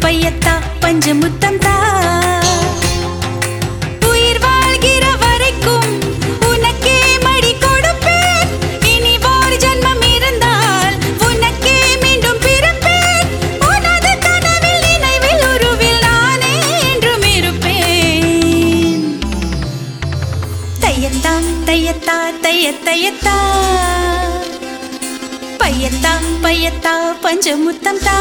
பையத்தா பஞ்சமுத்தம் தா உயிர் வாழ்கிற வரைக்கும் உனக்கே மடி கொடுப்பேன் இனி ஒரு ஜன்மம் இருந்தால் உனக்கே மீண்டும் பிறப்பேன் உனது கனவில் நினைவில் உருவில் நானே என்றும் இருப்பேன் தையத்தா தையத்தா தைய தையத்தா பையத்தா பையத்தா பஞ்சமுத்தம் தா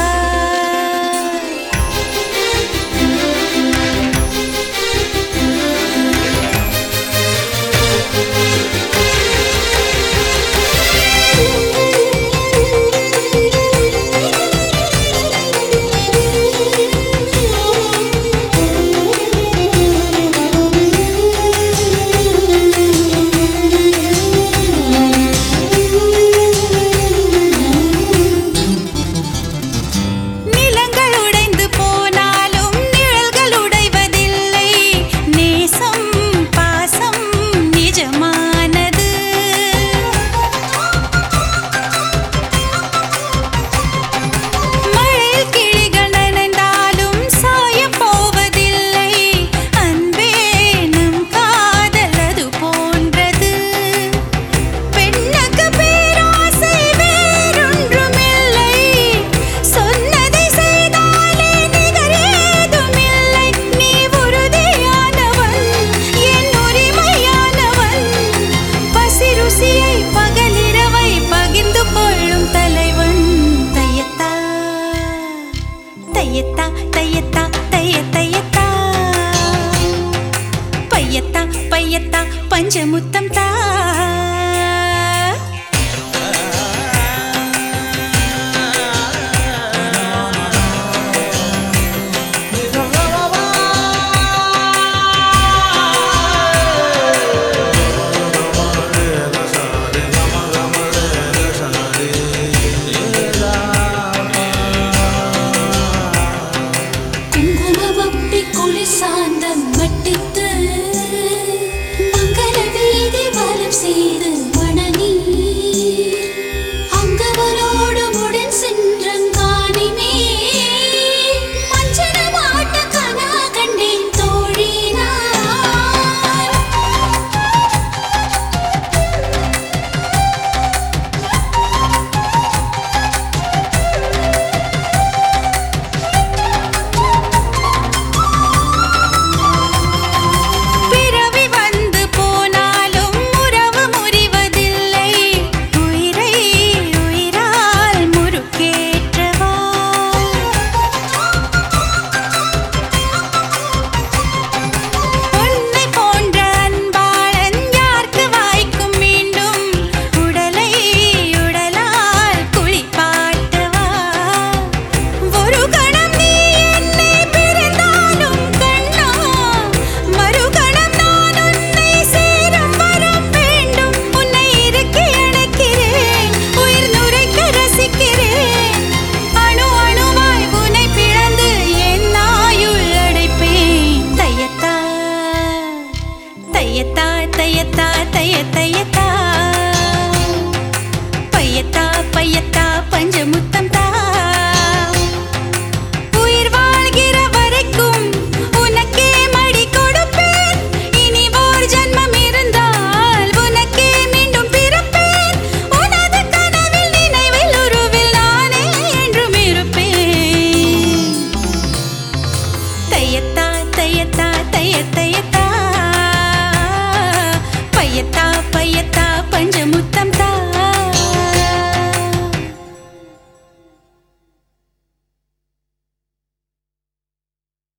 நிலங்கள் உடைந்து போனாலும் நிழல்கள் உடைவதில்லை நேசம் பாசம் நிஜமானது மழையில் கிளிகள் நனைந்தாலும் சாயப் போவதில்லை அன்பே நம் காதல் அது போன்றது பெண்ணுக்கு பேராசை வேறொன்றுமில்லை சொன்னதை செய்தாலே நிகர் ஏதுமில்லை நீ உறுதியானவன் என் உரிமையானவன் பசி ருசியை பகலிரவை பகிர்ந்து கொள்ளும் தலைவன் தையத்தா தையத்தா தையத்தா தைய தையத்தா பையத்தா பையத்தா பஞ்சமுத்தம் தா